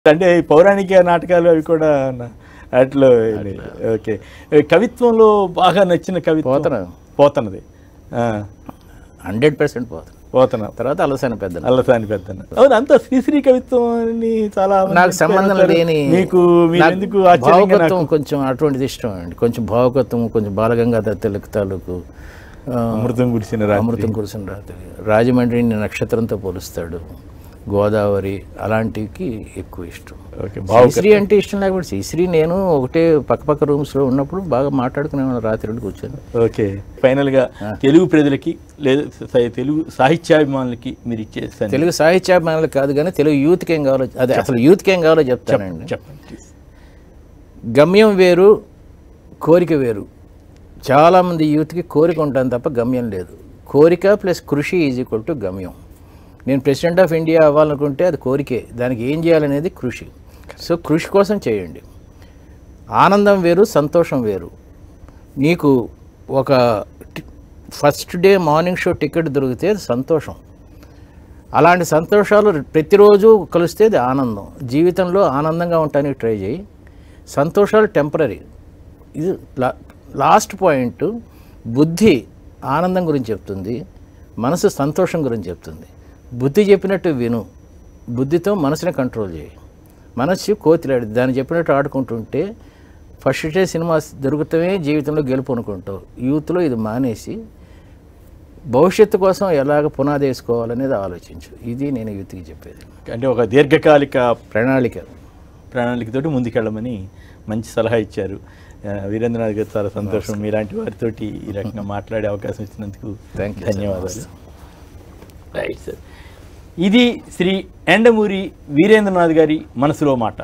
అంటే ఈ పౌరాణిక నాటకాలు అవి కూడా నా- అట్లో ఓకే కవిత్వంలో బాగా నచ్చిన కవిత్వం పోతన. పోతనది ఆ, హండ్రెడ్ పర్సెంట్ పోతుంది పోతన తర్వాత అలసాన పెద్దలు అల్లసాని పెద్దన అవును అంత శ్రీశ్రీ కవిత్వం అని చాలా మంది నాకు సంబంధం అంటారు. లేని మీకు మీరు నాకు ఎందుకు ఆశ్చర్యంగా నాకు భావుకత్వం కొంచెం అటువంటిది ఇష్టం అండి కొంచెం భావుకత్వం కొంచెం బాలగంగాధర తిలక్ తాలూకు ఆ, అమృతం కురిసిన రాత్రి అమృతం కురిసిన రాత్రి రాజమండ్రిని నక్షత్రంతో పోలుస్తాడు గోదావరి అలాంటివి ఎక్కువ ఇష్టం ఓకే శ్రీశ్రీ అంటే ఇష్టం లేకపోతే శ్రీశ్రీ నేను ఒకటే పక్కపక్క రూమ్స్లో ఉన్నప్పుడు బాగా మాట్లాడుకునేవాళ్ళం రాత్రి కూర్చొని ఓకే ఫైనల్ గా తెలుగు ప్రజలకి లేదా స- తెలుగు సాహిత్యాభిమానులకి మీరు ఇచ్చే సందేశం తెలుగు సాహిత్యాభిమానులు కాదు కానీ తెలుగు యూత్కి ఏం కావాలో అదే అసలు యూత్కి ఏం కావాలో చెప్తానండి చెప్పండి please. గమ్యం వేరు కోరిక వేరు చాలామంది యూత్కి కోరిక ఉంటుంది తప్ప గమ్యం లేదు కోరిక ప్లస్ కృషి ఈజ్ ఈక్వల్ టు గమ్యం నేను ప్రెసిడెంట్ ఆఫ్ ఇండియా అవ్వాలనుకుంటే అది కోరికే దానికి ఏం చేయాలనేది కృషి సో కృషి కోసం చేయండి ఆనందం వేరు సంతోషం వేరు నీకు ఒక టి- first day morning show ticket దొరికితే అది సంతోషం అలాంటి సంతోషాలు ప్రతిరోజు కలిస్తే అది ఆనందం జీవితంలో ఆనందంగా ఉండటానికి ట్రై చేయి సంతోషాలు టెంపరీ ఇది లా లాస్ట్ పాయింట్ బుద్ధి ఆనందం గురించి చెప్తుంది మనసు సంతోషం గురించి చెప్తుంది బుద్ధి చెప్పినట్టు విను బుద్ధితో మనసుని కంట్రోల్ చేయి మనసు కోతిలాడి దాన్ని చెప్పినట్టు ఆడుకుంటుంటే ఫస్ట్ డే సినిమా దొరుకుతమే జీవితంలో గెలుపు అనుకుంటావు యూత్లో ఇది మానేసి భవిష్యత్తు కోసం ఎలాగ పునాది వేసుకోవాలనేది ఆలోచించు ఇది నేను యూత్కి చెప్పేది అంటే ఒక దీర్ఘకాలిక ప్రణాళిక ప్రణాళికతోటి ముందుకెళ్ళమని మంచి సలహా ఇచ్చారు ఆ, వీరేంద్రనాథ్ గారు చాలా సంతోషం మీలాంటి వారితోటి ఈ రకంగా మాట్లాడే అవకాశం ఇచ్చినందుకు Thank you, sir. ధన్యవాదాలు రైట్ సార్ ఇది శ్రీ ఎండమూరి వీరేంద్రనాథ్ గారి మనసులో మాట